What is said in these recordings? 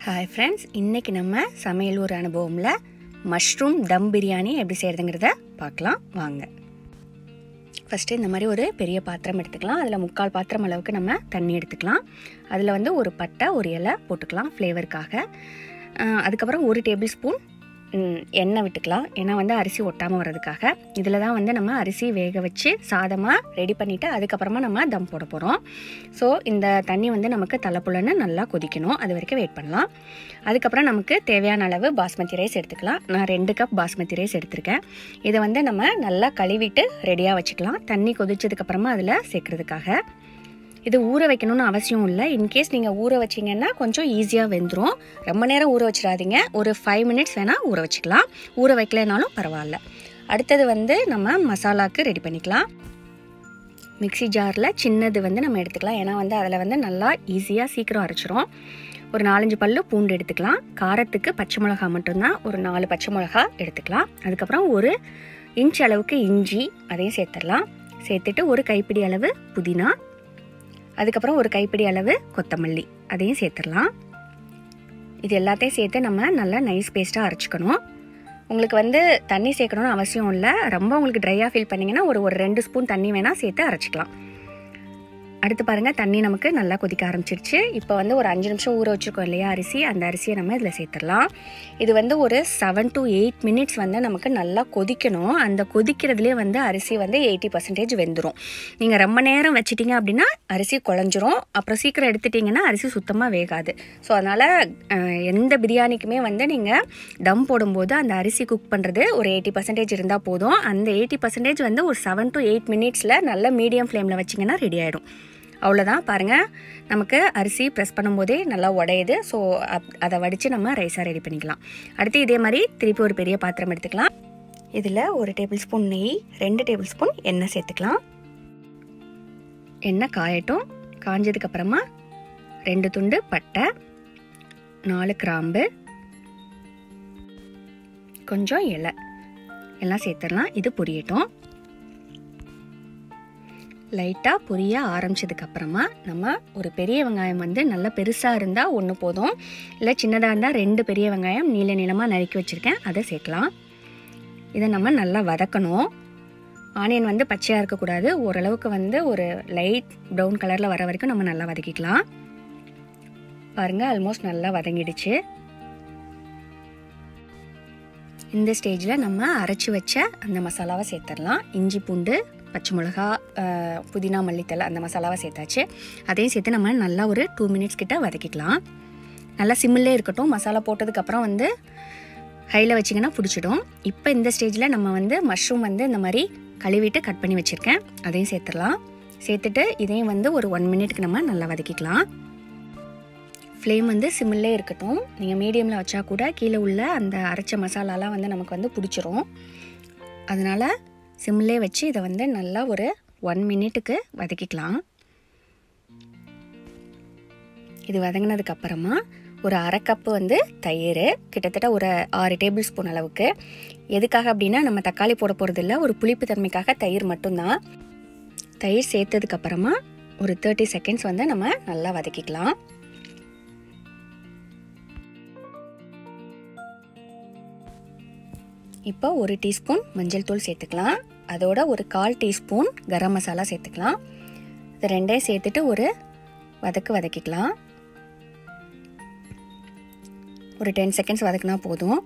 hi friends இன்றைக்கி நம்ம சமையல் ஒரு அனுபவமில் மஷ்ரூம் தம் பிரியாணி எப்படி செய்கிறதுங்கிறத பார்க்கலாம் வாங்க ஃபஸ்ட்டு இந்த மாதிரி ஒரு பெரிய பாத்திரம் எடுத்துக்கலாம் அதில் முக்கால் பாத்திரம் அளவுக்கு நம்ம தண்ணி எடுத்துக்கலாம் அதில் வந்து ஒரு பட்டை ஒரு இலை போட்டுக்கலாம் ஃப்ளேவருக்காக அதுக்கப்புறம் ஒரு டேபிள் ஸ்பூன் ம், எண்ணெய் விட்டுக்கலாம் ஏன்னா வந்து அரிசி ஒட்டாமல் வர்றதுக்காக இதில் தான் வந்து நம்ம அரிசி வேக வச்சு சாதமாக ரெடி பண்ணிவிட்டு அதுக்கப்புறமா நம்ம தம் போட போகிறோம் ஸோ இந்த தண்ணி வந்து நமக்கு தலைப்புலன்னு நல்லா கொதிக்கணும் அது வரைக்கும் வெயிட் பண்ணலாம் அதுக்கப்புறம் நமக்கு தேவையான அளவு பாஸ்மதி ரைஸ் எடுத்துக்கலாம் நான் ரெண்டு கப் பாஸ்மதி ரைஸ் எடுத்திருக்கேன் இதை வந்து நம்ம நல்லா கழுவிட்டு ரெடியாக வச்சுக்கலாம் தண்ணி கொதிச்சதுக்கப்புறமா அதில் சேர்க்குறதுக்காக இது ஊற வைக்கணும்னு அவசியம் இல்லை இன்கேஸ் நீங்கள் ஊற வச்சிங்கன்னா கொஞ்சம் ஈஸியாக வெந்துடும் ரொம்ப நேரம் ஊற வச்சிடாதீங்க ஒரு ஃபைவ் மினிட்ஸ் வேணால் ஊற வச்சுக்கலாம் ஊற வைக்கலைனாலும் பரவாயில்ல அடுத்தது வந்து நம்ம மசாலாக்கு ரெடி பண்ணிக்கலாம் மிக்ஸி ஜாரில் சின்னது வந்து நம்ம எடுத்துக்கலாம் ஏன்னா வந்து அதில் வந்து நல்லா ஈஸியாக சீக்கிரம் அரைச்சிரும் ஒரு நாலஞ்சு பல்லு பூண்டு எடுத்துக்கலாம் காரத்துக்கு பச்சை மிளகா மட்டும்தான் ஒரு நாலு பச்சை மிளகா எடுத்துக்கலாம் அதுக்கப்புறம் ஒரு இன்ச் அளவுக்கு இஞ்சி அதையும் சேர்த்துடலாம் சேர்த்துட்டு ஒரு கைப்பிடி அளவு புதினா அதுக்கப்புறம் ஒரு கைப்பிடி அளவு கொத்தமல்லி அதையும் சேர்த்துடலாம் இது எல்லாத்தையும் சேர்த்து நம்ம நல்லா நைஸ் பேஸ்ட்டாக அரைச்சிக்கணும் உங்களுக்கு வந்து தண்ணி சேர்க்கணும்னு அவசியம் இல்லை ரொம்ப உங்களுக்கு ட்ரையாக ஃபீல் பண்ணிங்கன்னா ஒரு ஒரு ரெண்டு ஸ்பூன் தண்ணி வேணால் சேர்த்து அரைச்சிக்கலாம் அடுத்து பாருங்கள் தண்ணி நமக்கு நல்லா கொதிக்க ஆரம்பிச்சிருச்சு இப்போ வந்து ஒரு அஞ்சு நிமிஷம் ஊற வச்சுருக்கோம் இல்லையா அரிசி அந்த அரிசியை நம்ம இதில் சேர்த்துடலாம் இது வந்து ஒரு செவன் டு எயிட் மினிட்ஸ் வந்து நமக்கு நல்லா கொதிக்கணும் அந்த கொதிக்கிறதுலே வந்து அரிசி வந்து எயிட்டி பர்சன்டேஜ் வெந்துடும் நீங்கள் ரொம்ப நேரம் வச்சிட்டிங்க அப்படின்னா அரிசி குழஞ்சிரும் அப்புறம் சீக்கிரம் எடுத்துட்டிங்கன்னா அரிசி சுத்தமாக வேகாது ஸோ அதனால் எந்த பிரியாணிக்குமே வந்து நீங்கள் தம் போடும்போது அந்த அரிசி குக் பண்ணுறது ஒரு எயிட்டி பர்சன்டேஜ் இருந்தால் போதும் அந்த எயிட்டி பர்சன்டேஜ் வந்து ஒரு செவன் டு எயிட் மினிட்ஸில் நல்ல மீடியம் ஃப்ளேமில் வச்சிங்கன்னா ரெடி ஆகிடும் அவ்வளோதான் பாருங்கள் நமக்கு அரிசி ப்ரெஸ் பண்ணும்போதே நல்லா உடையுது ஸோ அதை வடித்து நம்ம ரைஸாக ரெடி பண்ணிக்கலாம் அடுத்து இதே மாதிரி திருப்பி ஒரு பெரிய பாத்திரம் எடுத்துக்கலாம் இதில் ஒரு டேபிள் ஸ்பூன் நெய் ரெண்டு டேபிள் ஸ்பூன் எண்ணெய் சேர்த்துக்கலாம் எண்ணெய் காயட்டும் காஞ்சதுக்கப்புறமா ரெண்டு துண்டு பட்டை நாலு கிராம்பு கொஞ்சம் இலை எல்லாம் சேர்த்துடலாம் இது பொரியட்டும் லைட்டாக பொரிய ஆரம்பிச்சதுக்கு அப்புறமா நம்ம ஒரு பெரிய வெங்காயம் வந்து நல்லா பெருசாக இருந்தால் ஒன்று போதும் இல்லை சின்னதாக இருந்தால் ரெண்டு பெரிய வெங்காயம் நீல நீளமாக நறுக்கி வச்சுருக்கேன் அதை சேர்க்கலாம் இதை நம்ம நல்லா வதக்கணும் ஆனியன் வந்து பச்சையாக இருக்கக்கூடாது ஓரளவுக்கு வந்து ஒரு லைட் ப்ரௌன் கலரில் வர வரைக்கும் நம்ம நல்லா வதக்கிக்கலாம் பாருங்கள் ஆல்மோஸ்ட் நல்லா வதங்கிடுச்சு இந்த ஸ்டேஜில் நம்ம அரைச்சி வச்ச அந்த மசாலாவை சேர்த்துடலாம் இஞ்சி பூண்டு பச்சை மிளகா அஹ், புதினா மல்லித்தலை அந்த மசாலாவை சேர்த்தாச்சு அதையும் சேர்த்து நம்ம நல்லா ஒரு டூ மினிட்ஸ் கிட்ட வதக்கிக்கலாம் நல்லா சிம்மிலே இருக்கட்டும் மசாலா போட்டதுக்கப்புறம் வந்து ஹையில் வச்சிங்கன்னா பிடிச்சிடும் இப்போ இந்த ஸ்டேஜில் நம்ம வந்து மஷ்ரூம் வந்து இந்த மாதிரி கழுவிட்டு கட் பண்ணி வச்சுருக்கேன் அதையும் சேர்த்துடலாம் சேர்த்துட்டு இதையும் வந்து ஒரு ஒன் மினிட்க்கு நம்ம நல்லா வதக்கிக்கலாம் ஃப்ளேம் வந்து சிம்மிலே இருக்கட்டும் நீங்கள் மீடியமில் வச்சா கூட கீழே உள்ள அந்த அரைச்ச மசாலாலாம் வந்து நமக்கு வந்து பிடிச்சிரும் அதனால் சிம்லே வச்சு இதை வந்து நல்லா ஒரு ஒன் மினிட்டுக்கு வதக்கிக்கலாம் இது வதங்கினதுக்கு அப்புறமா ஒரு அரை கப்பு வந்து தயிர் கிட்டத்தட்ட ஒரு ஆறு டேபிள் ஸ்பூன் அளவுக்கு எதுக்காக அப்படின்னா நம்ம தக்காளி போட போகிறது இல்லை ஒரு புளிப்பு தன்மைக்காக தயிர் மட்டும்தான் தயிர் சேர்த்ததுக்கு அப்புறமா ஒரு தேர்ட்டி செகண்ட்ஸ் வந்து நம்ம நல்லா வதக்கிக்கலாம் இப்போ ஒரு டீஸ்பூன் மஞ்சள் தூள் சேர்த்துக்கலாம் அதோட ஒரு கால் டீஸ்பூன் கரம் மசாலா சேர்த்துக்கலாம் இது ரெண்டையும் சேர்த்துட்டு ஒரு வதக்கு வதக்கிக்கலாம் ஒரு டென் செகண்ட்ஸ் வதக்குனா போதும்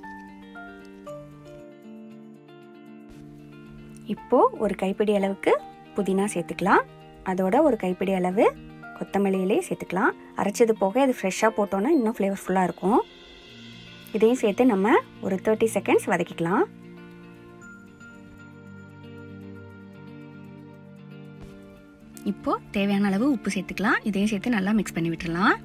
இப்போ ஒரு கைப்பிடி அளவுக்கு புதினா சேர்த்துக்கலாம் அதோட ஒரு கைப்பிடி அளவு கொத்தமல்லி இலையை சேர்த்துக்கலாம் அரைச்சது போக இது ஃப்ரெஷ்ஷாக போட்டோன்னா இன்னும் ஃப்ளேவர்ஃபுல்லாக இருக்கும் இதையும் சேர்த்து நம்ம ஒரு தேர்ட்டி செகண்ட்ஸ் வதக்கிக்கலாம் இப்போ தேவையான அளவு உப்பு சேர்த்துக்கலாம் இதையும் சேர்த்து நல்லா மிக்ஸ் பண்ணி விட்டுறலாம்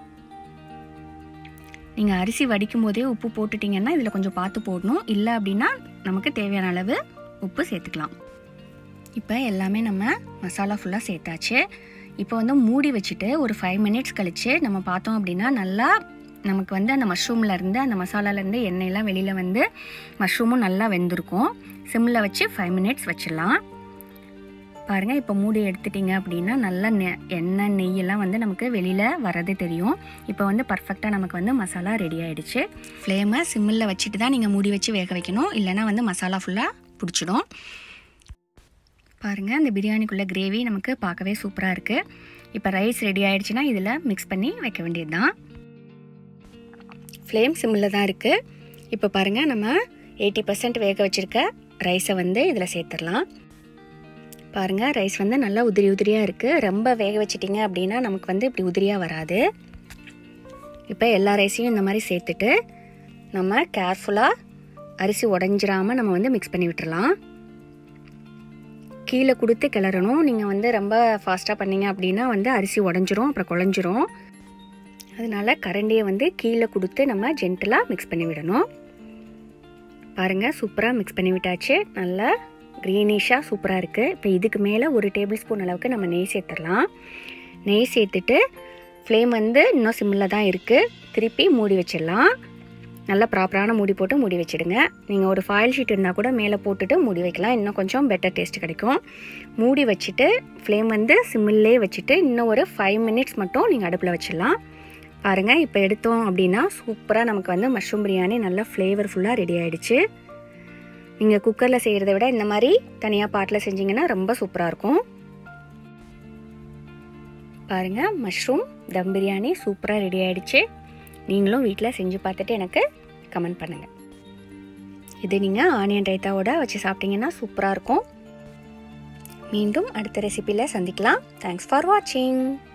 நீங்கள் அரிசி வடிக்கும் போதே உப்பு போட்டுட்டிங்கன்னா இதில் கொஞ்சம் பார்த்து போடணும் இல்லை அப்படின்னா நமக்கு தேவையான அளவு உப்பு சேர்த்துக்கலாம் இப்போ எல்லாமே நம்ம மசாலா ஃபுல்லாக சேர்த்தாச்சு இப்போ வந்து மூடி வச்சுட்டு ஒரு ஃபைவ் மினிட்ஸ் கழித்து நம்ம பார்த்தோம் அப்படின்னா நல்லா நமக்கு வந்து அந்த மஷ்ரூமில் இருந்து அந்த மசாலாலேருந்து எண்ணெயெல்லாம் வெளியில் வந்து மஷ்ரூமும் நல்லா வெந்திருக்கும் சிம்மில் வச்சு ஃபைவ் மினிட்ஸ் வச்சிடலாம் பாருங்கள் இப்போ மூடி எடுத்துட்டிங்க அப்படின்னா நல்லா நெ எண்ணெய் நெய்யெல்லாம் வந்து நமக்கு வெளியில் வரது தெரியும் இப்போ வந்து பர்ஃபெக்டாக நமக்கு வந்து மசாலா ரெடி ஆகிடுச்சு ஃப்ளேமை சிம்மில் வச்சுட்டு தான் நீங்கள் மூடி வச்சு வேக வைக்கணும் இல்லைனா வந்து மசாலா ஃபுல்லாக பிடிச்சிடும் பாருங்கள் இந்த பிரியாணிக்குள்ளே கிரேவி நமக்கு பார்க்கவே சூப்பராக இருக்குது இப்போ ரைஸ் ரெடி ஆகிடுச்சுன்னா இதில் மிக்ஸ் பண்ணி வைக்க வேண்டியது தான் ஃப்ளேம் சிம்மில் தான் இருக்குது இப்போ பாருங்கள் நம்ம எயிட்டி பர்சன்ட் வேக வச்சுருக்க ரைஸை வந்து இதில் சேர்த்துடலாம் பாருங்கள் ரைஸ் வந்து நல்லா உதிரி உதிரியாக இருக்குது ரொம்ப வேக வச்சிட்டிங்க அப்படின்னா நமக்கு வந்து இப்படி உதிரியாக வராது இப்போ எல்லா ரைஸையும் இந்த மாதிரி சேர்த்துட்டு நம்ம கேர்ஃபுல்லாக அரிசி உடஞ்சிராமல் நம்ம வந்து மிக்ஸ் பண்ணி விட்டுறலாம் கீழே கொடுத்து கிளறணும் நீங்கள் வந்து ரொம்ப ஃபாஸ்ட்டாக பண்ணீங்க அப்படின்னா வந்து அரிசி உடஞ்சிரும் அப்புறம் குழஞ்சிரும் அதனால கரண்டியை வந்து கீழே கொடுத்து நம்ம ஜென்டலாக மிக்ஸ் பண்ணி விடணும் பாருங்கள் சூப்பராக மிக்ஸ் பண்ணி விட்டாச்சு நல்லா க்ரீனிஷாக சூப்பராக இருக்குது இப்போ இதுக்கு மேலே ஒரு டேபிள் ஸ்பூன் அளவுக்கு நம்ம நெய் சேர்த்துடலாம் நெய் சேர்த்துட்டு ஃப்ளேம் வந்து இன்னும் சிம்மில் தான் இருக்குது திருப்பி மூடி வச்சிடலாம் நல்லா ப்ராப்பரான மூடி போட்டு மூடி வச்சிடுங்க நீங்கள் ஒரு ஃபாயில் ஷீட் இருந்தால் கூட மேலே போட்டுட்டு மூடி வைக்கலாம் இன்னும் கொஞ்சம் பெட்டர் டேஸ்ட் கிடைக்கும் மூடி வச்சுட்டு ஃப்ளேம் வந்து சிம்மிலே வச்சுட்டு இன்னும் ஒரு ஃபைவ் மினிட்ஸ் மட்டும் நீங்கள் அடுப்பில் வச்சிடலாம் பாருங்கள் இப்போ எடுத்தோம் அப்படின்னா சூப்பராக நமக்கு வந்து மஷ்ரூம் பிரியாணி நல்லா ஃப்ளேவர்ஃபுல்லாக ரெடி ஆகிடுச்சு நீங்கள் குக்கரில் செய்கிறத விட இந்த மாதிரி தனியாக பாட்டில் செஞ்சிங்கன்னா ரொம்ப சூப்பராக இருக்கும் பாருங்கள் மஷ்ரூம் தம் பிரியாணி சூப்பராக ரெடி ஆகிடுச்சு நீங்களும் வீட்டில் செஞ்சு பார்த்துட்டு எனக்கு கமெண்ட் பண்ணுங்கள் இது நீங்கள் ஆனியன் ரைத்தாவோட வச்சு சாப்பிட்டீங்கன்னா சூப்பராக இருக்கும் மீண்டும் அடுத்த ரெசிபியில் சந்திக்கலாம் தேங்க்ஸ் ஃபார் வாட்சிங்